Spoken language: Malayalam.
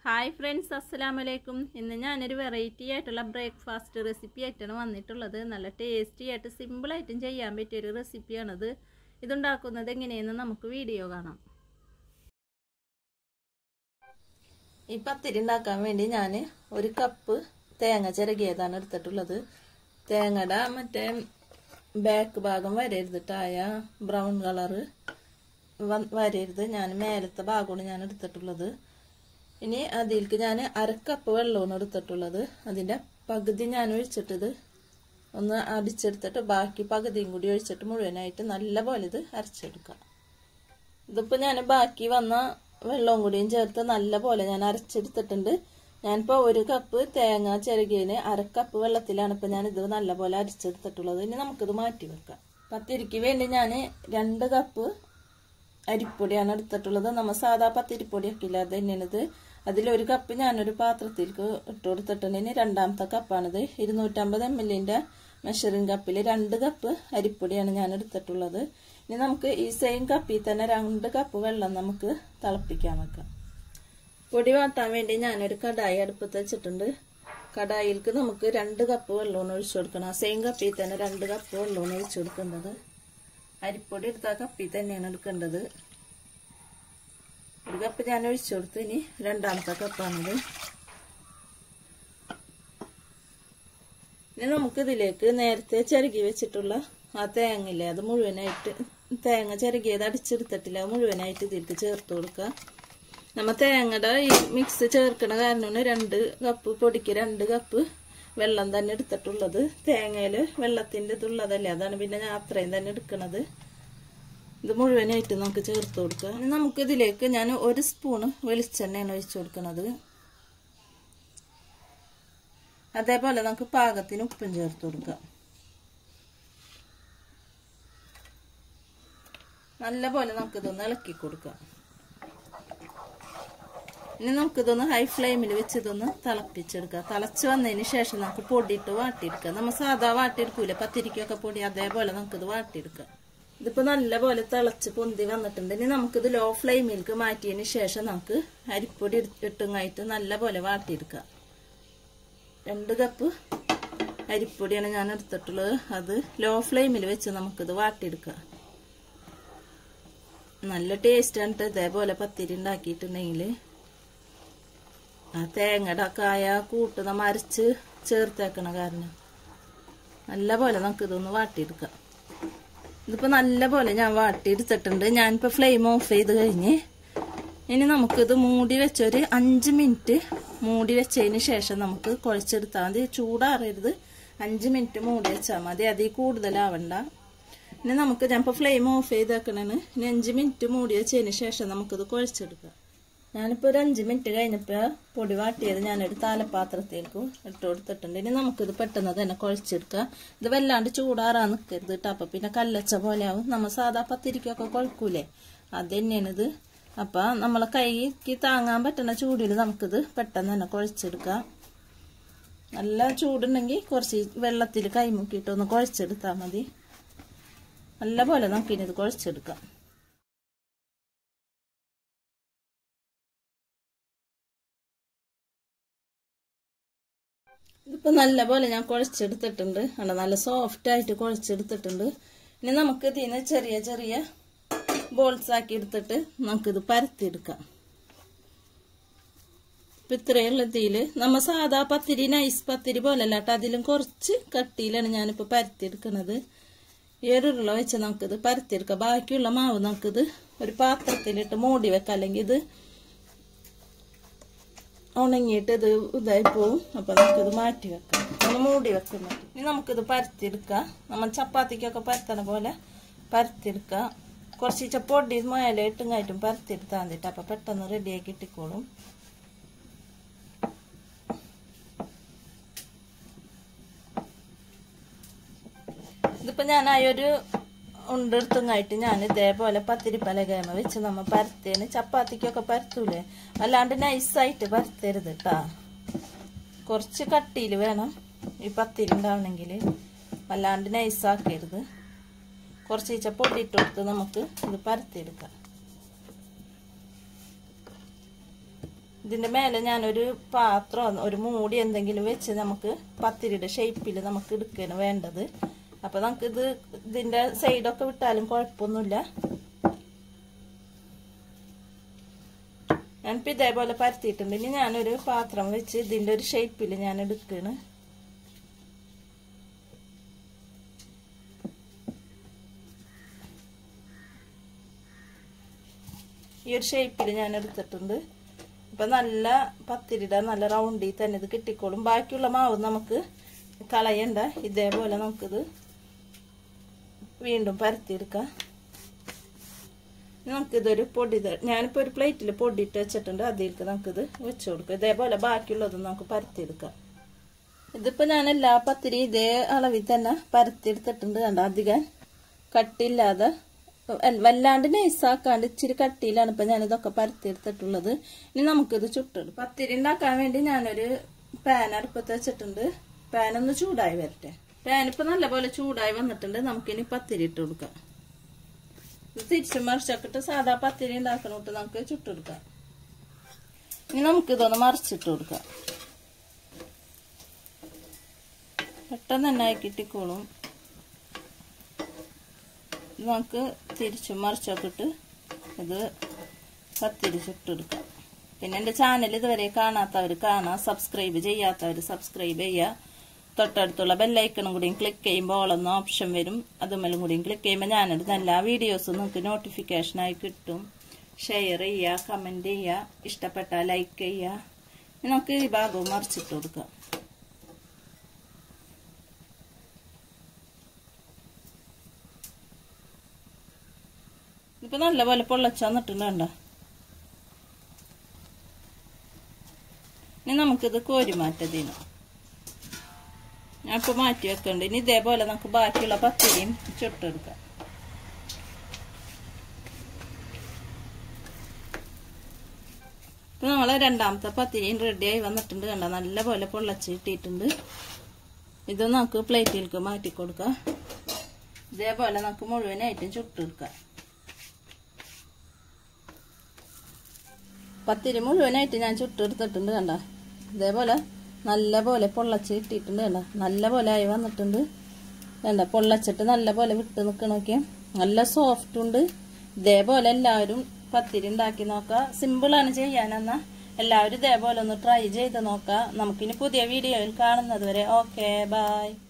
ഹായ് ഫ്രണ്ട്സ് അസ്സലാമു അലൈക്കും ഇന്ന് ഞാനൊരു വെറൈറ്റി ആയിട്ടുള്ള ബ്രേക്ക്ഫാസ്റ്റ് റെസിപ്പി ആയിട്ടാണ് വന്നിട്ടുള്ളത് നല്ല ടേസ്റ്റി ആയിട്ട് സിമ്പിളായിട്ടും ചെയ്യാൻ പറ്റിയൊരു റെസിപ്പിയാണിത് ഇതുണ്ടാക്കുന്നത് എങ്ങനെയെന്ന് നമുക്ക് വീഡിയോ കാണാം ഈ പത്തിരി ഉണ്ടാക്കാൻ വേണ്ടി ഞാൻ ഒരു കപ്പ് തേങ്ങ ചിരകിയതാണ് എടുത്തിട്ടുള്ളത് തേങ്ങയുടെ മറ്റേ ബാക്ക് ഭാഗം വരരുതിട്ടായ ബ്രൗൺ കളറ് വരരുത് ഞാൻ മേലത്തെ ഭാഗമാണ് ഞാൻ എടുത്തിട്ടുള്ളത് ഇനി അതിലേക്ക് ഞാൻ അരക്കപ്പ് വെള്ളമാണ് എടുത്തിട്ടുള്ളത് അതിൻ്റെ പകുതി ഞാൻ ഒഴിച്ചിട്ടത് ഒന്ന് അടിച്ചെടുത്തിട്ട് ബാക്കി പകുതിയും കൂടി ഒഴിച്ചിട്ട് മുഴുവനായിട്ട് നല്ല പോലെ ഇത് അരച്ചെടുക്കാം ഇതിപ്പോൾ ഞാൻ ബാക്കി വന്ന വെള്ളവും കൂടിയും ചേർത്ത് നല്ല പോലെ ഞാൻ അരച്ചെടുത്തിട്ടുണ്ട് ഞാനിപ്പോൾ ഒരു കപ്പ് തേങ്ങ ചിരകിയതിന് അരക്കപ്പ് വെള്ളത്തിലാണ് ഇപ്പോൾ ഞാൻ ഇത് നല്ല പോലെ അരച്ചെടുത്തിട്ടുള്ളത് ഇനി നമുക്കിത് മാറ്റി വെക്കാം പത്തിരിക്ക് വേണ്ടി ഞാൻ രണ്ട് കപ്പ് അരിപ്പൊടിയാണ് എടുത്തിട്ടുള്ളത് നമ്മൾ സാധാ പത്തിരിപ്പൊടിയൊക്കെ ഇല്ല അത് തന്നെയാണിത് അതിലൊരു കപ്പ് ഞാനൊരു പാത്രത്തിലേക്ക് ഇട്ട് കൊടുത്തിട്ടുണ്ട് ഇനി രണ്ടാമത്തെ കപ്പാണിത് ഇരുന്നൂറ്റമ്പത് എം എല്ലിൻ്റെ മെഷറിംഗ് കപ്പിൽ രണ്ട് കപ്പ് അരിപ്പൊടിയാണ് ഞാൻ എടുത്തിട്ടുള്ളത് ഇനി നമുക്ക് ഈ സെയിം കപ്പിൽ തന്നെ രണ്ട് കപ്പ് വെള്ളം നമുക്ക് തിളപ്പിക്കാൻ വെക്കാം പൊടി വാട്ടാൻ വേണ്ടി ഞാനൊരു കടായി അടുപ്പത്ത് വെച്ചിട്ടുണ്ട് കടായിലേക്ക് നമുക്ക് രണ്ട് കപ്പ് വെള്ളമാണ് ഒഴിച്ചു കൊടുക്കണം ആ സെയിം കപ്പിൽ തന്നെ രണ്ട് കപ്പ് വെള്ളമാണ് ഒഴിച്ചു കൊടുക്കേണ്ടത് അരിപ്പൊടി എടുത്ത കപ്പിൽ തന്നെയാണ് എടുക്കേണ്ടത് ഒരു കപ്പ് ഞാൻ ഒഴിച്ചു കൊടുത്ത് ഇനി രണ്ടാമത്തെ കപ്പാണിത് ഇനി നമുക്കിതിലേക്ക് നേരത്തെ ചിരകി വെച്ചിട്ടുള്ള ആ തേങ്ങയില്ലേ അത് മുഴുവനായിട്ട് തേങ്ങ ചിരകിയത് അടിച്ചെടുത്തിട്ടില്ല അത് മുഴുവനായിട്ട് ഇതിലേക്ക് ചേർത്ത് കൊടുക്കുക നമ്മ തേങ്ങയുടെ ഈ മിക്സ് ചേർക്കണ കാരണമാണ് രണ്ട് കപ്പ് പൊടിക്ക് രണ്ട് കപ്പ് വെള്ളം തന്നെ എടുത്തിട്ടുള്ളത് തേങ്ങയിൽ വെള്ളത്തിൻ്റെ ഇതുള്ളതല്ലേ അതാണ് പിന്നെ ഞാൻ അത്രയും തന്നെ എടുക്കണത് ഇത് മുഴുവനായിട്ട് നമുക്ക് ചേർത്ത് കൊടുക്കുക ഇനി നമുക്ക് ഇതിലേക്ക് ഞാൻ ഒരു സ്പൂണ് വെളിച്ചെണ്ണയാണ് ഒഴിച്ചു കൊടുക്കുന്നത് അതേപോലെ നമുക്ക് പാകത്തിന് ഉപ്പും ചേർത്ത് കൊടുക്കാം നല്ലപോലെ നമുക്കിതൊന്ന് ഇളക്കി കൊടുക്കാം ഇനി നമുക്കിതൊന്ന് ഹൈ ഫ്ലെയിമിൽ വെച്ച് ഇതൊന്ന് തിളപ്പിച്ചെടുക്കുക തിളച്ച് വന്നതിന് ശേഷം നമുക്ക് പൊടിയിട്ട് വാട്ടിയെടുക്കുക നമ്മൾ സാധാ വാട്ടിയെടുക്കൂല പത്തിരിക്കൊക്കെ പൊടി അതേപോലെ നമുക്കിത് വാട്ടിയെടുക്കാം ഇതിപ്പോൾ നല്ലപോലെ തിളച്ച് പൊന്തി വന്നിട്ടുണ്ട് ഇനി നമുക്കിത് ലോ ഫ്ലെയിമിലേക്ക് മാറ്റിയതിന് ശേഷം നമുക്ക് അരിപ്പൊടി ഇട്ടുങ്ങായിട്ട് നല്ലപോലെ വാട്ടിയെടുക്കാം രണ്ട് കപ്പ് അരിപ്പൊടിയാണ് ഞാൻ എടുത്തിട്ടുള്ളത് അത് ലോ ഫ്ലെയിമിൽ വെച്ച് നമുക്കിത് വാട്ടിയെടുക്കാം നല്ല ടേസ്റ്റാണ് ഇതേപോലെ പത്തിരി ഉണ്ടാക്കിയിട്ടുണ്ടെങ്കിൽ ആ തേങ്ങയുടെ കായ കൂട്ട് നമ്മൾ അരച്ച് ചേർത്തേക്കണ കാരണം നല്ല പോലെ നമുക്ക് ഇതൊന്ന് വാട്ടിയെടുക്കാം ഇതിപ്പോൾ നല്ല പോലെ ഞാൻ വാട്ടിയെടുത്തിട്ടുണ്ട് ഞാനിപ്പോൾ ഫ്ലെയിം ഓഫ് ചെയ്ത് കഴിഞ്ഞ് ഇനി നമുക്കിത് മൂടി വെച്ചൊരു അഞ്ച് മിനിറ്റ് മൂടി വെച്ചതിന് ശേഷം നമുക്ക് കുഴച്ചെടുത്താൽ മതി ചൂടാറരുത് അഞ്ച് മിനിറ്റ് മൂടി വെച്ചാൽ മതി അതിൽ കൂടുതലാവണ്ട ഇനി നമുക്ക് ഞാനിപ്പോൾ ഫ്ലെയിം ഓഫ് ചെയ്ത് വെക്കണേന് ഇനി അഞ്ച് മിനിറ്റ് മൂടി വെച്ചതിന് ശേഷം നമുക്കിത് കുഴച്ചെടുക്കാം ഞാനിപ്പോൾ ഒരു അഞ്ച് മിനിറ്റ് കഴിഞ്ഞപ്പോൾ പൊടി വാട്ടിയത് ഞാനൊരു താലപ്പാത്രത്തിലേക്ക് ഇട്ട് കൊടുത്തിട്ടുണ്ട് ഇനി നമുക്കിത് പെട്ടെന്ന് തന്നെ കുഴച്ചെടുക്കാം ഇത് വല്ലാണ്ട് ചൂടാറാൻ നിൽക്കരുത് കേട്ടോ അപ്പം പിന്നെ കല്ലച്ച പോലെ ആവും നമ്മൾ സാധാ പത്തിരിക്കൊക്കെ കുഴക്കൂലേ അത് തന്നെയാണിത് അപ്പം നമ്മളെ കൈക്ക് താങ്ങാൻ പറ്റുന്ന ചൂടിൽ നമുക്കിത് പെട്ടെന്ന് തന്നെ കുഴച്ചെടുക്കാം നല്ല ചൂടുണ്ടെങ്കിൽ കുറച്ച് വെള്ളത്തിൽ കൈ മുക്കിയിട്ട് ഒന്ന് കുഴച്ചെടുത്താൽ മതി നല്ല പോലെ നമുക്കിനി ഇത് കുഴച്ചെടുക്കാം ഇതിപ്പോൾ നല്ല പോലെ ഞാൻ കുഴച്ചെടുത്തിട്ടുണ്ട് അല്ല നല്ല സോഫ്റ്റ് ആയിട്ട് കുഴച്ചെടുത്തിട്ടുണ്ട് ഇനി നമുക്ക് ഇതിന് ചെറിയ ചെറിയ ബോൾസ് ആക്കി എടുത്തിട്ട് നമുക്കിത് പരത്തിയെടുക്കാം ഇപ്പം ഇത്രയുള്ള തീയിൽ നമ്മൾ സാധാ പത്തിരി നൈസ് പത്തിരി പോലല്ല കേട്ടോ അതിലും കുറച്ച് കട്ടിയിലാണ് ഞാനിപ്പോൾ പരത്തിയെടുക്കുന്നത് ഈ ഒരു ഉരുള വെച്ച് നമുക്കിത് പരത്തിയെടുക്കാം ബാക്കിയുള്ള മാവ് നമുക്കിത് ഒരു പാത്രത്തിലിട്ട് മൂടി വെക്കാം അല്ലെങ്കിൽ ഇത് ഉണങ്ങിയിട്ട് ഇത് ഇതായി പോവും അപ്പം നമുക്കിത് മാറ്റി വെക്കാം ഒന്ന് മൂടി വെക്കുന്നു ഇനി നമുക്കിത് പരത്തിയെടുക്കാം നമ്മൾ ചപ്പാത്തിക്കൊക്കെ പരത്തണ പോലെ പരത്തിയെടുക്കാം കുറച്ച് പൊടി മേലെ ഇട്ടുങ്ങായിട്ടും പരത്തിയെടുത്താൽ മതിട്ട് അപ്പം പെട്ടെന്ന് റെഡിയാക്കി ഇട്ടിക്കോളും ഇതിപ്പോൾ ഞാൻ ആ ഒരു ഉണ്ടെടുത്തുങ്ങായിട്ട് ഞാൻ ഇതേപോലെ പത്തിരി പലകേമ വെച്ച് നമ്മൾ പരത്തേന് ചപ്പാത്തിക്കൊക്കെ പരത്തൂലേ അല്ലാണ്ട് നൈസായിട്ട് പരത്തരുത് കേട്ടാ കുറച്ച് കട്ടിയിൽ വേണം ഈ പത്തിരി ഉണ്ടാവണമെങ്കിൽ അല്ലാണ്ട് നൈസാക്കരുത് കുറച്ച് ഈച്ച പൊടിയിട്ട് കൊടുത്ത് നമുക്ക് ഇത് പരത്തിയെടുക്കാം ഇതിന്റെ മേലെ ഞാനൊരു പാത്രം ഒരു മൂടി എന്തെങ്കിലും വെച്ച് നമുക്ക് പത്തിരിയുടെ ഷേപ്പിൽ നമുക്ക് എടുക്കുകയാണ് വേണ്ടത് അപ്പൊ നമുക്ക് ഇത് ഇതിന്റെ സൈഡൊക്കെ വിട്ടാലും കുഴപ്പമൊന്നുമില്ല ഞാനിപ്പോ ഇതേപോലെ പരത്തിയിട്ടുണ്ട് ഇനി ഞാനൊരു പാത്രം വെച്ച് ഇതിന്റെ ഒരു ഷേപ്പിൽ ഞാൻ എടുക്കുകയാണ് ഈ ഒരു ഷേപ്പിൽ ഞാൻ എടുത്തിട്ടുണ്ട് ഇപ്പൊ നല്ല പത്തിരിയുടെ നല്ല റൗണ്ടിൽ തന്നെ ഇത് കിട്ടിക്കോളും ബാക്കിയുള്ള മാവ് നമുക്ക് കളയണ്ട ഇതേപോലെ നമുക്കിത് വീണ്ടും പരത്തിയെടുക്കാം നമുക്കിതൊരു പൊടി ഞാനിപ്പോൾ ഒരു പ്ലേറ്റിൽ പൊടിയിട്ട് വെച്ചിട്ടുണ്ട് അതിലേക്ക് നമുക്കിത് വെച്ച് കൊടുക്കാം ഇതേപോലെ ബാക്കിയുള്ളത് നമുക്ക് പരത്തിയെടുക്കാം ഇതിപ്പോൾ ഞാൻ എല്ലാ പത്തിരി ഇതേ അളവിൽ തന്നെ പരത്തിയെടുത്തിട്ടുണ്ട് കണ്ട അധികം കട്ടില്ലാതെ വല്ലാണ്ട് നൈസാക്കാണ്ട് ഇച്ചിരി കട്ടിയിലാണ് ഇപ്പൊ ഞാൻ ഇതൊക്കെ പരത്തിയെടുത്തിട്ടുള്ളത് ഇനി നമുക്കിത് ചുട്ടെടുക്കും പത്തിരി ഉണ്ടാക്കാൻ വേണ്ടി ഞാനൊരു പാൻ അടുപ്പത്ത് വെച്ചിട്ടുണ്ട് പാൻ ഒന്ന് ചൂടായി വരട്ടെ പാൻ ഇപ്പൊ നല്ലപോലെ ചൂടായി വന്നിട്ടുണ്ട് നമുക്കിനി പത്തിരി ഇട്ട് കൊടുക്കാം ഇത് തിരിച്ചു മറിച്ചൊക്കെ സാധാ പത്തിരി ഉണ്ടാക്കണോട്ട് നമുക്ക് ചുട്ടെടുക്കാം ഇനി നമുക്കിതൊന്ന് മറിച്ചിട്ട് കൊടുക്കാം പെട്ടെന്ന് തന്നെ ആയി കിട്ടിക്കോളും നമുക്ക് തിരിച്ചും മറിച്ചൊക്കെ ഇട്ട് ഇത് പത്തിരി ചുട്ടെടുക്കാം പിന്നെ എൻ്റെ ചാനൽ ഇതുവരെ കാണാത്തവർ കാണാം സബ്സ്ക്രൈബ് ചെയ്യാത്തവർ സബ്സ്ക്രൈബ് ചെയ്യുക തൊട്ടടുത്തുള്ള ബെല്ലൈക്കണും കൂടിയും ക്ലിക്ക് ചെയ്യുമ്പോൾ ഓളൊന്ന് ഓപ്ഷൻ വരും അതുമല്ലും കൂടിയും ക്ലിക്ക് ചെയ്യുമ്പോൾ ഞാനിടുന്ന എല്ലാ വീഡിയോസും നിങ്ങൾക്ക് നോട്ടിഫിക്കേഷനായി കിട്ടും ഷെയർ ചെയ്യുക കമൻറ്റ് ചെയ്യുക ഇഷ്ടപ്പെട്ടാൽ ലൈക്ക് ചെയ്യുക നമുക്ക് ഈ ഭാഗവും മറിച്ചിട്ട് കൊടുക്കാം ഇപ്പൊ നല്ലപോലെ പൊള്ളച്ച് വന്നിട്ടുണ്ട് കണ്ട ഇനി നമുക്കിത് കോരി മാറ്റതിന് ഞാൻ ഇപ്പൊ മാറ്റി വെക്കണ്ട് ഇനി ഇതേപോലെ നമുക്ക് ബാക്കിയുള്ള പത്തിരിയും ചുട്ടെടുക്കാം ഇപ്പൊ നമ്മളെ രണ്ടാമത്തെ പത്തിരിയും റെഡിയായി വന്നിട്ടുണ്ട് കണ്ട നല്ലപോലെ പൊള്ളച്ച് കിട്ടിയിട്ടുണ്ട് ഇത് നമുക്ക് പ്ലേറ്റിലേക്ക് മാറ്റി കൊടുക്കാം ഇതേപോലെ നമുക്ക് മുഴുവനായിട്ടും ചുട്ടെടുക്കാം പത്തിരി മുഴുവനായിട്ട് ഞാൻ ചുട്ടെടുത്തിട്ടുണ്ട് കണ്ട ഇതേപോലെ നല്ല പോലെ പൊള്ളച്ച് കിട്ടിയിട്ടുണ്ട് കണ്ട നല്ല പോലെ ആയി വന്നിട്ടുണ്ട് കണ്ട പൊള്ളച്ചിട്ട് നല്ല പോലെ വിട്ട് നിൽക്കണമൊക്കെ നല്ല സോഫ്റ്റ് ഉണ്ട് ഇതേപോലെ എല്ലാവരും പത്തിരി ഉണ്ടാക്കി നോക്കുക സിമ്പിളാണ് ചെയ്യാനെന്നാ എല്ലാവരും ഇതേപോലെ ഒന്ന് ട്രൈ ചെയ്ത് നോക്കുക നമുക്കിനി പുതിയ വീഡിയോയിൽ കാണുന്നത് വരെ ഓക്കെ ബായ്